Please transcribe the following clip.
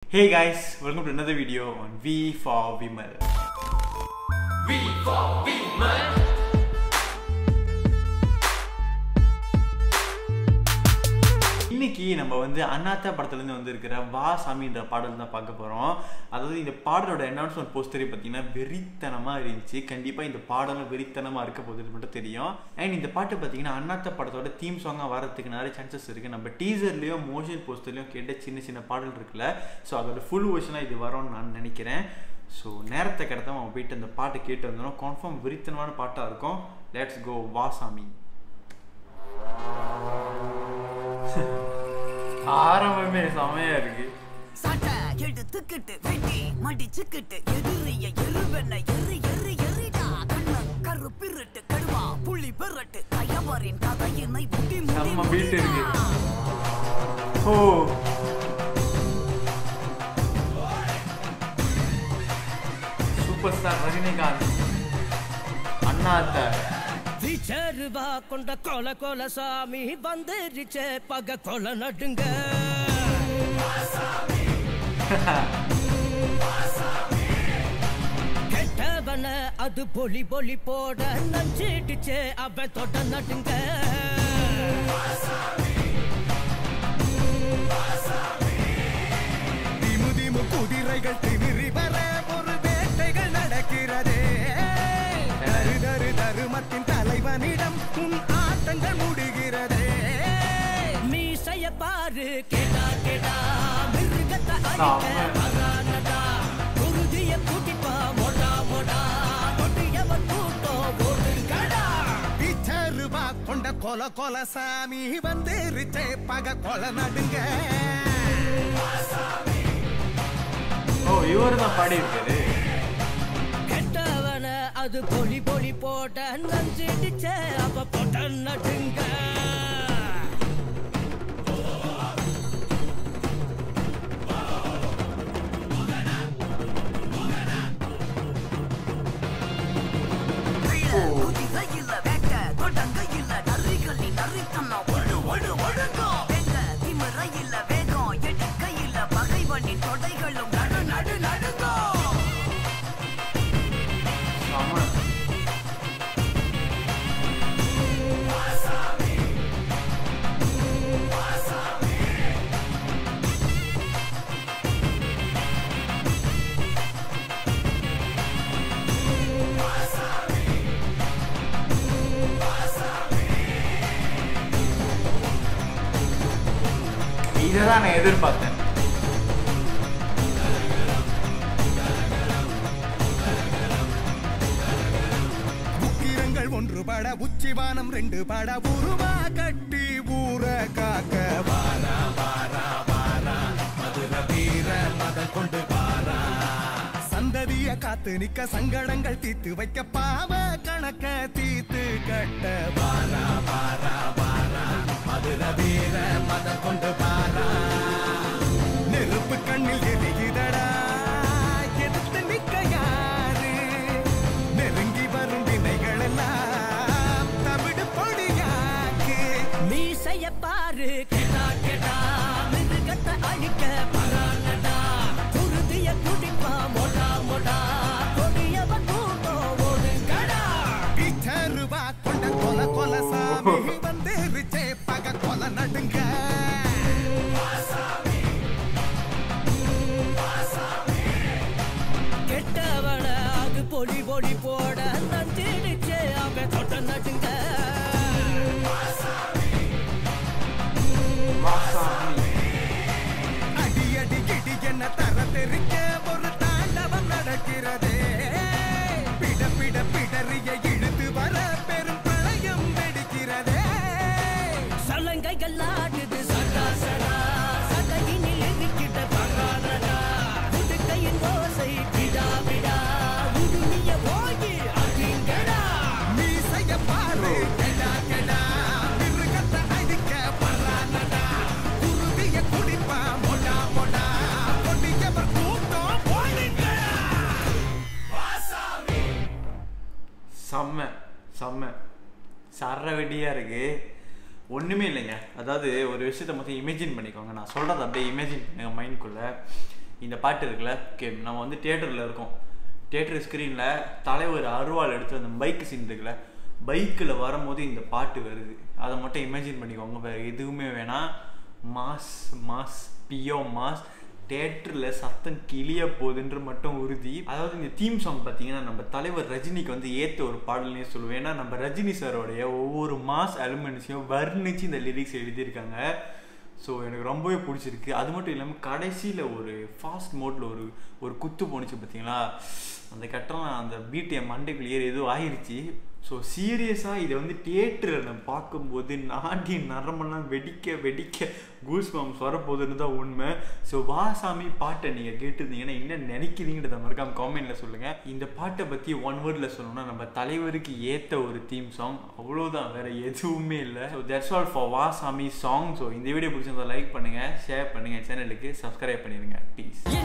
Hey guys, welcome to another video on V for Vimal. V for Vimal. இன்னைக்கு நம்ம வந்து அண்ணாத்தா படத்துலேருந்து வந்திருக்கிற வா சாமின்ற பாடல் தான் பார்க்க போகிறோம் அதாவது இந்த பாடலோட அனௌன்ஸ்மெண்ட் போஸ்டரே பார்த்தீங்கன்னா வெறித்தனமாக இருந்துச்சு கண்டிப்பாக இந்த பாடலும் வெறித்தனமாக இருக்க போகுது மட்டும் தெரியும் அண்ட் இந்த பாட்டு பார்த்தீங்கன்னா அண்ணாத்த படத்தோட தீம் சாங்காக வரதுக்கு நிறைய சான்சஸ் இருக்குது நம்ம டீசர்லேயும் மோஷன் போஸ்டர்லேயும் கேட்ட சின்ன சின்ன பாடல் இருக்குல்ல ஸோ அதோட ஃபுல் வெர்ஷனாக இது வரும்னு நான் நினைக்கிறேன் ஸோ நேரத்தை கிடத்த அவன் போயிட்டு அந்த பாட்டை கேட்டு வந்துடும் கன்ஃபார்ம் வெறித்தனமான பாட்டாக இருக்கும் லெட்ஸ் கோ வா சாமி ஆரம்பமே செமையா இருக்கு சட்டை எடுத்துக்கிட்டு வெட்டி மடிச்சுக்கிட்டு எதிரிய எருவென்ன எரு எரு எரிடா கண்ண கரு பிறட்டு கடுவா புள்ளி பெறட்டு கயவரின் கதையினை முடி முடி செம்ம beat இருக்கு. முடிடா. ஓ சூப்பர் ஸ்டார் ரஜினிகாந்த் அண்ணாத்த விச்சருவா கொண்ட கொல கொல சாமி வந்துருச்சே பக கொல நடுங்க கெட்டவன அது பொலி பொலி போட நஞ்சிடுச்சே அவன் தொட நடுங்க திமு திமு குதிரைகள் திமிரி வர ஒரு வேட்டைகள் நடக்கிறதே தரு தரு தருமத்தின் தலைவனிடம் உன் ஆட்டங்கள் முடிகிறதே மீசைய பாரு கேடா கேடா மிருகத்தை அழிக்க செம்ம. வரானடா குருதிய கூட்டிப்பா மொடா மொடா கொட்டியவன் கூட்டம் ஓடுங்கடா பிச்சருவா கொண்ட கொல கொல சாமி வந்துருச்சே பக கொல நடுங்க ஓ இவர் தான் பாடி இருக்காரு கெட்டவன அது பொலி பொலி போட்ட நஞ்சிடுச்சே அவ போட்ட நடுங்க குதிரையில வேட்ட தொடங்கையில நரிகளின் நரித்தனம் ஒடு ஒடு ஒடுங்கோ வெங்க திமிரையில வேகம் எடுக்கையில பகைவனின் தொடைகளும் நடு நடு நடுங்கோ செம்ம இதை தான் நான் எதிர்பார்த்தேன் உக்கிரங்கள் ஒன்று பட உச்சிவானம் ரெண்டு பட உருவா கட்டி ஊர காக்க வாரா வாரா வாரா மதுர வீர மத கொண்டு வாரா சந்ததிய காத்து நிக்க சங்கடங்கள் தீத்து வைக்க பாவ கணக்க தீத்து கட்ட வாரா வாரா வாரா மதுர வீர மத கொண்டு வாரா நெருப்பு கண்ணில் எரியுதடா எதிர்த்து நிக்க யாரு நெருங்கி வரும் வினைகள் எல்லாம் தவிடு பொடியாக்கு மீசைய பாரு கேடா கேடா மிருகத்தை அழிக்க வரானடா குருதிய குடிப்பா மொடா மொடா கொடியவன் கூட்டம் ஓடுங்கடா பிச்சருவா கொண்ட கொல கொல சாமி வந்து ரிச்சே பக கொல நடுங்க கெட்டவன அது பொலி பொலி போட நஞ்சிடுச்சே அவன் தொட்ட நடுங்க வாசாமி அடி அடி கிடி என்ன தர தெரிக்க ஒரு தாண்டவம் நடக்கிறதே பிட பிட பிடறிய இழுத்து வர பெரும் பிரளயம் வெடிக்கிறதே சலங்கைகள் ஆடுது சடா சடா சகையினில் இருக்கிட்ட பகானடா புதுக்கையின் ஓசை விடா விடா உடுமிய போகி அடிங்கடா மீசைய பாரு கெடா கெடா மிருகத்தை அடிக்க பறானடா குருதிய குடிப்பா மொடா மொடா கொடியவர் கூட்டம் போனீங்களா செம்ம செம்ம சர வெடியாக இருக்கு ஒன்றுமே இல்லைங்க அதாவது ஒரு விஷயத்தை மொத்தம் இமேஜின் பண்ணிக்கோங்க நான் சொல்கிறத அப்படியே இமேஜின் பண்ணுங்க மைண்ட்குள்ளே இந்த பாட்டு இருக்குல்ல ஓகே நம்ம வந்து தியேட்டரில் இருக்கோம் தியேட்டர் ஸ்க்ரீனில் தலைவர் அருவாள் எடுத்து அந்த பைக் சீன் இருக்குல்ல பைக்கில் வரும்போது இந்த பாட்டு வருது அதை மட்டும் இமேஜின் பண்ணிக்கோங்க வேறு எதுவுமே வேணாம் மாஸ் மாஸ் பியோ மாஸ் தேட்டரில் சத்தம் கிளிய போகுதுன்ற மட்டும் உறுதி அதாவது இந்த தீம் சாங் பார்த்தீங்கன்னா நம்ம தலைவர் ரஜினிக்கு வந்து ஏற்ற ஒரு பாடல்னே சொல்லுவேன் ஏன்னா நம்ம ரஜினி சாரோடைய ஒவ்வொரு மாஸ் எலிமெண்ட்ஸையும் வர்ணித்து இந்த லிரிக்ஸ் எழுதியிருக்காங்க ஸோ எனக்கு ரொம்பவே பிடிச்சிருக்கு அது மட்டும் இல்லாமல் கடைசியில் ஒரு ஃபாஸ்ட் மோட்டில் ஒரு ஒரு குத்து போணுச்சு பார்த்தீங்களா அந்த கட்டம் அந்த பிடிஎம் மண்டைக்குள்ள ஏறி ஏதோ ஆயிடுச்சு ஸோ சீரியஸாக இதை வந்து தியேட்டரில் நான் பார்க்கும்போது நாடி நரம்பெல்லாம் வெடிக்க வெடிக்க கூஸ் பாம்ஸ் வரப்போகுதுன்னு தான் உண்மை ஸோ வாசாமி பாட்டை நீங்கள் கேட்டிருந்தீங்கன்னா என்ன நினைக்கிறீங்கன்றத மறக்காம காமெண்ட்டில் சொல்லுங்கள் இந்த பாட்டை பற்றி ஒன் வேர்டில் சொல்லணும்னா நம்ம தலைவருக்கு ஏற்ற ஒரு தீம் சாங் அவ்வளோதான் வேறு எதுவுமே இல்லை ஸோ தட்ஸ் ஆல் ஃபார் வாசாமி சாங் ஸோ இந்த வீடியோ பிடிச்சிருந்தா லைக் பண்ணுங்கள் ஷேர் பண்ணுங்கள் சேனலுக்கு சப்ஸ்கிரைப் பண்ணிடுங்க ப்ளீஸ்